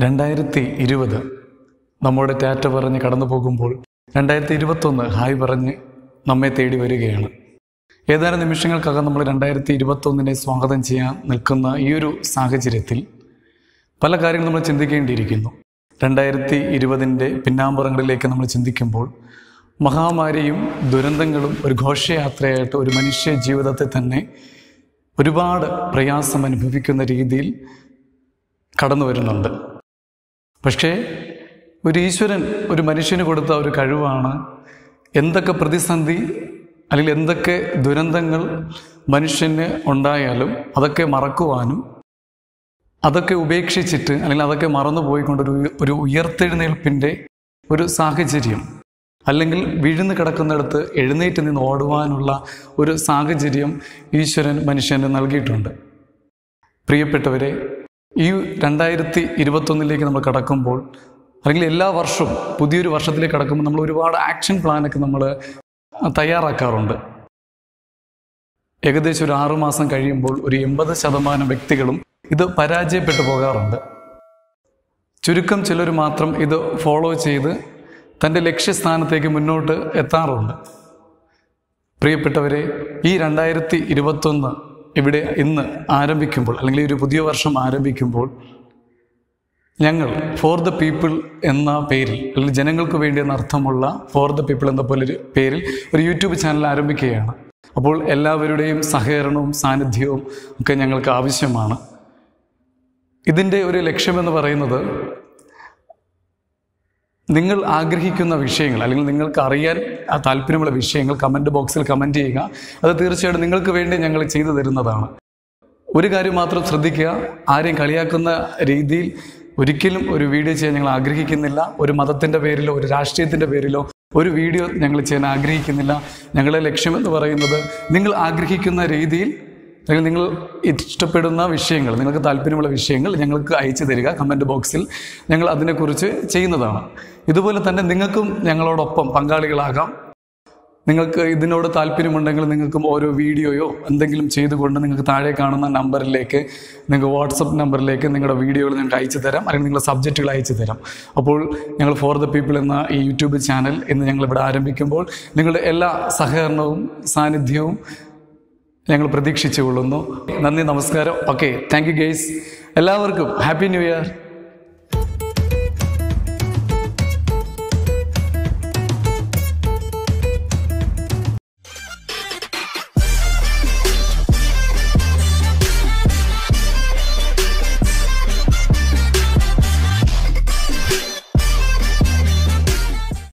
രണ്ടായിരത്തി ഇരുപത് നമ്മുടെ ടാറ്റ പറഞ്ഞ് കടന്നു പോകുമ്പോൾ രണ്ടായിരത്തി ഇരുപത്തൊന്ന് ഹായ് പറഞ്ഞ് നമ്മെ തേടി വരികയാണ് ഏതാനും നിമിഷങ്ങൾക്കകം നമ്മൾ രണ്ടായിരത്തി ഇരുപത്തൊന്നിനെ സ്വാഗതം ചെയ്യാൻ നിൽക്കുന്ന ഈ ഒരു സാഹചര്യത്തിൽ പല കാര്യങ്ങളും നമ്മൾ ചിന്തിക്കേണ്ടിയിരിക്കുന്നു രണ്ടായിരത്തി ഇരുപതിൻ്റെ പിന്നാമ്പുറങ്ങളിലേക്ക് നമ്മൾ ചിന്തിക്കുമ്പോൾ മഹാമാരിയും ദുരന്തങ്ങളും ഒരു ഘോഷയാത്രയായിട്ട് ഒരു മനുഷ്യ ജീവിതത്തെ തന്നെ ഒരുപാട് പ്രയാസം അനുഭവിക്കുന്ന രീതിയിൽ കടന്നു വരുന്നുണ്ട് പക്ഷേ ഒരു ഈശ്വരൻ ഒരു മനുഷ്യന് കൊടുത്ത ഒരു കഴിവാണ് എന്തൊക്കെ പ്രതിസന്ധി അല്ലെങ്കിൽ എന്തൊക്കെ ദുരന്തങ്ങൾ മനുഷ്യന് ഉണ്ടായാലും അതൊക്കെ മറക്കുവാനും അതൊക്കെ ഉപേക്ഷിച്ചിട്ട് അല്ലെങ്കിൽ അതൊക്കെ മറന്നു പോയിക്കൊണ്ടൊരു ഒരു ഉയർത്തെഴുന്നേൽപ്പിൻ്റെ ഒരു സാഹചര്യം അല്ലെങ്കിൽ വീഴുന്നു കിടക്കുന്നിടത്ത് എഴുന്നേറ്റ് നിന്ന് ഓടുവാനുള്ള ഒരു സാഹചര്യം ഈശ്വരൻ മനുഷ്യന് നൽകിയിട്ടുണ്ട് പ്രിയപ്പെട്ടവരെ ഈ രണ്ടായിരത്തി ഇരുപത്തൊന്നിലേക്ക് നമ്മൾ കടക്കുമ്പോൾ അല്ലെങ്കിൽ എല്ലാ വർഷവും പുതിയൊരു വർഷത്തിലേക്ക് കടക്കുമ്പോൾ നമ്മൾ ഒരുപാട് ആക്ഷൻ പ്ലാനൊക്കെ നമ്മൾ തയ്യാറാക്കാറുണ്ട് ഏകദേശം ഒരു ആറുമാസം കഴിയുമ്പോൾ ഒരു എൺപത് ശതമാനം വ്യക്തികളും ഇത് പരാജയപ്പെട്ടു പോകാറുണ്ട് ചുരുക്കം ചിലർ മാത്രം ഇത് ഫോളോ ചെയ്ത് തൻ്റെ ലക്ഷ്യസ്ഥാനത്തേക്ക് മുന്നോട്ട് എത്താറുണ്ട് പ്രിയപ്പെട്ടവരെ ഈ രണ്ടായിരത്തി ഇരുപത്തൊന്ന് ഇവിടെ ഇന്ന് ആരംഭിക്കുമ്പോൾ അല്ലെങ്കിൽ ഈ ഒരു പുതിയ വർഷം ആരംഭിക്കുമ്പോൾ ഞങ്ങൾ ഫോർ ദ പീപ്പിൾ എന്ന പേരിൽ അല്ലെങ്കിൽ ജനങ്ങൾക്ക് വേണ്ടി എന്ന അർത്ഥമുള്ള ഫോർ ദ പീപ്പിൾ എന്ന പോലെ ഒരു പേരിൽ ഒരു യൂട്യൂബ് ചാനൽ ആരംഭിക്കുകയാണ് അപ്പോൾ എല്ലാവരുടെയും സഹകരണവും സാന്നിധ്യവും ഒക്കെ ഞങ്ങൾക്ക് ആവശ്യമാണ് ഇതിൻ്റെ ഒരു ലക്ഷ്യമെന്ന് പറയുന്നത് നിങ്ങൾ ആഗ്രഹിക്കുന്ന വിഷയങ്ങൾ അല്ലെങ്കിൽ നിങ്ങൾക്ക് അറിയാൻ ആ താല്പര്യമുള്ള വിഷയങ്ങൾ കമൻറ്റ് ബോക്സിൽ കമൻറ്റ് ചെയ്യുക അത് തീർച്ചയായിട്ടും നിങ്ങൾക്ക് വേണ്ടി ഞങ്ങൾ ചെയ്തു തരുന്നതാണ് ഒരു കാര്യം മാത്രം ശ്രദ്ധിക്കുക ആരെയും കളിയാക്കുന്ന രീതിയിൽ ഒരിക്കലും ഒരു വീഡിയോ ചെയ്യാൻ ഞങ്ങൾ ആഗ്രഹിക്കുന്നില്ല ഒരു മതത്തിൻ്റെ പേരിലോ ഒരു രാഷ്ട്രീയത്തിൻ്റെ പേരിലോ ഒരു വീഡിയോ ഞങ്ങൾ ചെയ്യാൻ ആഗ്രഹിക്കുന്നില്ല ഞങ്ങളുടെ ലക്ഷ്യമെന്ന് പറയുന്നത് നിങ്ങൾ ആഗ്രഹിക്കുന്ന രീതിയിൽ അല്ലെങ്കിൽ നിങ്ങൾ ഇഷ്ടപ്പെടുന്ന വിഷയങ്ങൾ നിങ്ങൾക്ക് താല്പര്യമുള്ള വിഷയങ്ങൾ ഞങ്ങൾക്ക് അയച്ചു തരിക കമൻറ്റ് ബോക്സിൽ ഞങ്ങൾ അതിനെക്കുറിച്ച് ചെയ്യുന്നതാണ് ഇതുപോലെ തന്നെ നിങ്ങൾക്കും ഞങ്ങളോടൊപ്പം പങ്കാളികളാകാം നിങ്ങൾക്ക് ഇതിനോട് താല്പര്യമുണ്ടെങ്കിൽ നിങ്ങൾക്കും ഓരോ വീഡിയോയോ എന്തെങ്കിലും ചെയ്തുകൊണ്ട് നിങ്ങൾക്ക് താഴെ കാണുന്ന നമ്പറിലേക്ക് നിങ്ങൾക്ക് വാട്സപ്പ് നമ്പറിലേക്ക് നിങ്ങളുടെ വീഡിയോകൾ ഞങ്ങൾക്ക് അയച്ചു തരാം അല്ലെങ്കിൽ നിങ്ങളുടെ സബ്ജക്റ്റുകൾ അയച്ചു തരാം അപ്പോൾ ഞങ്ങൾ ഫോർ ദ പീപ്പിൾ എന്ന ഈ യൂട്യൂബ് ചാനൽ ഇന്ന് ഞങ്ങൾ ഇവിടെ ആരംഭിക്കുമ്പോൾ നിങ്ങളുടെ എല്ലാ സഹകരണവും സാന്നിധ്യവും ഞങ്ങൾ പ്രതീക്ഷിച്ചു കൊള്ളുന്നു നന്ദി നമസ്കാരം ഓക്കെ താങ്ക് യു ഗെയ്സ് എല്ലാവർക്കും ഹാപ്പി ന്യൂ ഇയർ